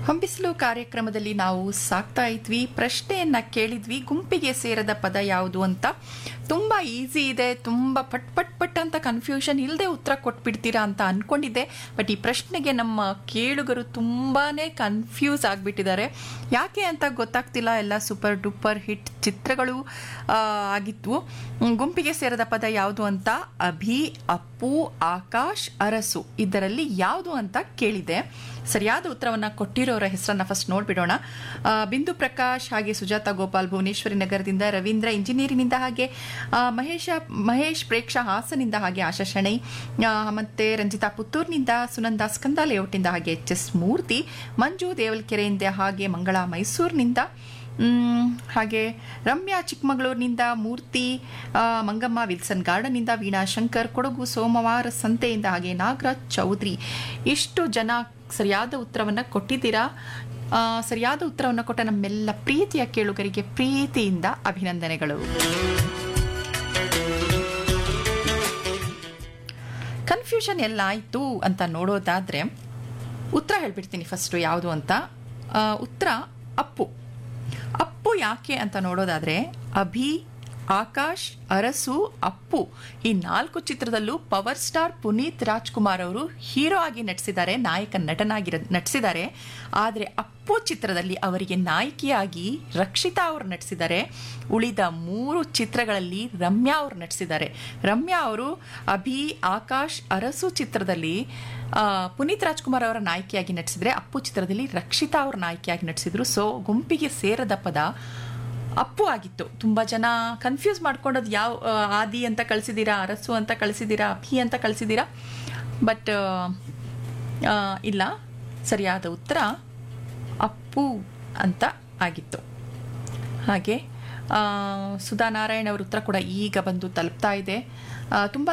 ಹೊಂಬಿಸಲು ಕಾರ್ಯಕ್ರಮದಲ್ಲಿ ನಾವು ಸಾಕ್ತಾ ಇದ್ವಿ ಪ್ರಶ್ನೆಯನ್ನ ಕೇಳಿದ್ವಿ ಗುಂಪಿಗೆ ಸೇರದ ಪದ ಯಾವುದು ಅಂತ ತುಂಬಾ ಈಸಿ ಇದೆ ತುಂಬಾ ಪಟ್ ಪಟ್ ಪಟ್ ಅಂತ ಕನ್ಫ್ಯೂಷನ್ ಇಲ್ಲದೆ ಉತ್ತರ ಕೊಟ್ಬಿಡ್ತೀರಾ ಅಂತ ಅನ್ಕೊಂಡಿದ್ದೆ ಬಟ್ ಈ ಪ್ರಶ್ನೆಗೆ ನಮ್ಮ ಕೇಳುಗರು ತುಂಬಾನೇ ಕನ್ಫ್ಯೂಸ್ ಆಗಿಬಿಟ್ಟಿದ್ದಾರೆ ಯಾಕೆ ಅಂತ ಗೊತ್ತಾಗ್ತಿಲ್ಲ ಎಲ್ಲ ಸೂಪರ್ ಡೂಪರ್ ಹಿಟ್ ಚಿತ್ರಗಳು ಆ, ಆಗಿದ್ವು ಹ್ಮ್, ಗುಂಪಿಗೆ ಸೇರದ ಪದ ಯಾವುದು ಅಂತ ಅಭಿ ಅಪ್ಪು ಆಕಾಶ್ ಅರಸು ಇದರಲ್ಲಿ ಯಾವುದು ಅಂತ ಕೇಳಿದೆ ಸರಿಯಾದ ಉತ್ತರವನ್ನ ಕೊಟ್ಟಿರೋರ ಹೆಸರನ್ನ ಫಸ್ಟ್ ನೋಡ್ಬಿಡೋಣ ಆ, ಬಿಂದು ಪ್ರಕಾಶ್ ಹಾಗೆ ಸುಜಾತ ಗೋಪಾಲ್ ಭುವನೇಶ್ವರಿ ನಗರದಿಂದ ರವೀಂದ್ರ ಇಂಜಿನಿಯರಿಂಗ್ನಿಂದ ಹಾಗೆ ಆ, ಮಹೇಶ ಮಹೇಶ್ ಪ್ರೇಕ್ಷಾ ಹಾಸನಿಂದ ಹಾಗೆ ಆಶಾ ಶೆಣೈ ಆ, ಮತ್ತೆ ರಂಜಿತಾ ಪುತ್ತೂರ್ನಿಂದ ಸುನಂದ ಸ್ಕಂದ ಲೇಔಟಿಂದ ಹಾಗೆ ಎಚ್ ಎಸ್ ಮೂರ್ತಿ ಮಂಜು ದೇವಲ್ಕೆರೆಯಿಂದ ಹಾಗೆ ಮಂಗಳಾ ಮೈಸೂರಿನಿಂದ ಮ್, ಹಾಗೆ ರಮ್ಯಾ ಚಿಕ್ಕಮಗಳೂರಿನಿಂದ ಮೂರ್ತಿ ಆ, ಮಂಗಮ್ಮ ವಿಲ್ಸನ್ ಗಾರ್ಡನ್ನಿಂದ ವೀಣಾ ಶಂಕರ್ ಕೊಡಗು ಸೋಮವಾರ ಸಂತೆಯಿಂದ ಹಾಗೆ ನಾಗರಾಜ್ ಚೌಧರಿ ಇಷ್ಟು ಜನ ಸರಿಯಾದ ಉತ್ತರವನ್ನು ಕೊಟ್ಟಿದ್ದೀರಾ ಆ, ಸರಿಯಾದ ಉತ್ತರವನ್ನು ಕೊಟ್ಟ ನಮ್ಮೆಲ್ಲ ಪ್ರೀತಿಯ ಕೇಳುಗರಿಗೆ ಪ್ರೀತಿಯಿಂದ ಅಭಿನಂದನೆಗಳು ಕನ್ಫ್ಯೂಷನ್ ಎಲ್ಲ ಆಯಿತು ಅಂತ ನೋಡೋದಾದ್ರೆ ಉತ್ತರ ಹೇಳ್ಬಿಡ್ತೀನಿ ಫಸ್ಟು ಯಾವುದು ಅಂತ ಆ, ಉತ್ತರ ಅಪ್ಪು ಅಪ್ಪು ಯಾಕೆ ಅಂತ ನೋಡೋದಾದ್ರೆ ಅಭಿ ಆಕಾಶ್ ಅರಸು ಅಪ್ಪು ಈ ನಾಲ್ಕು ಚಿತ್ರದಲ್ಲೂ ಪವರ್ ಸ್ಟಾರ್ ಪುನೀತ್ ರಾಜ್ಕುಮಾರ್ ಅವರು ಹೀರೋ ಆಗಿ ನಟಿಸಿದ್ದಾರೆ ನಾಯಕ ನಟನಾಗಿ ರ- ನಟಿಸಿದ್ದಾರೆ ಆದರೆ ಅಪ್ಪು ಚಿತ್ರದಲ್ಲಿ ಅವರಿಗೆ ನಾಯಕಿಯಾಗಿ ರಕ್ಷಿತಾ ಅವರು ನಟಿಸಿದ್ದಾರೆ ಉಳಿದ ಮೂರು ಚಿತ್ರಗಳಲ್ಲಿ ರಮ್ಯಾ ಅವರು ನಟಿಸಿದ್ದಾರೆ ರಮ್ಯಾ ಅವರು ಅಭಿ ಆಕಾಶ್ ಅರಸು ಚಿತ್ರದಲ್ಲಿ ಆ, ಪುನೀತ್ ರಾಜ್ಕುಮಾರ್ ಅವರ ನಾಯಕಿಯಾಗಿ ನಟಿಸಿದ್ರೆ ಅಪ್ಪು ಚಿತ್ರದಲ್ಲಿ ರಕ್ಷಿತಾ ಅವರು ನಾಯಕಿಯಾಗಿ ನಟಿಸಿದ್ರು ಸೊ ಗುಂಪಿಗೆ ಸೇರದ ಪದ ಅಪ್ಪು ಆಗಿತ್ತು ತುಂಬ ಜನ ಕನ್ಫ್ಯೂಸ್ ಮಾಡ್ಕೊಂಡದ್ದು ಯಾವ ಆ, ಆದಿ ಅಂತ ಕಳಿಸಿದ್ದೀರಾ ಅರಸು ಅಂತ ಕಳಿಸಿದ್ದೀರಾ ಅಭಿ ಅಂತ ಕಳಿಸಿದ್ದೀರಾ ಬಟ್ ಇಲ್ಲ ಸರಿಯಾದ ಉತ್ತರ ಅಪ್ಪು ಅಂತ ಆಗಿತ್ತು ಹಾಗೆ ಆ, ಸುಧಾ ನಾರಾಯಣ್ ಅವ್ರ ಉತ್ತರ ಕೂಡ ಈಗ ಬಂದು ತಲುಪ್ತಾ ಇದೆ ತುಂಬ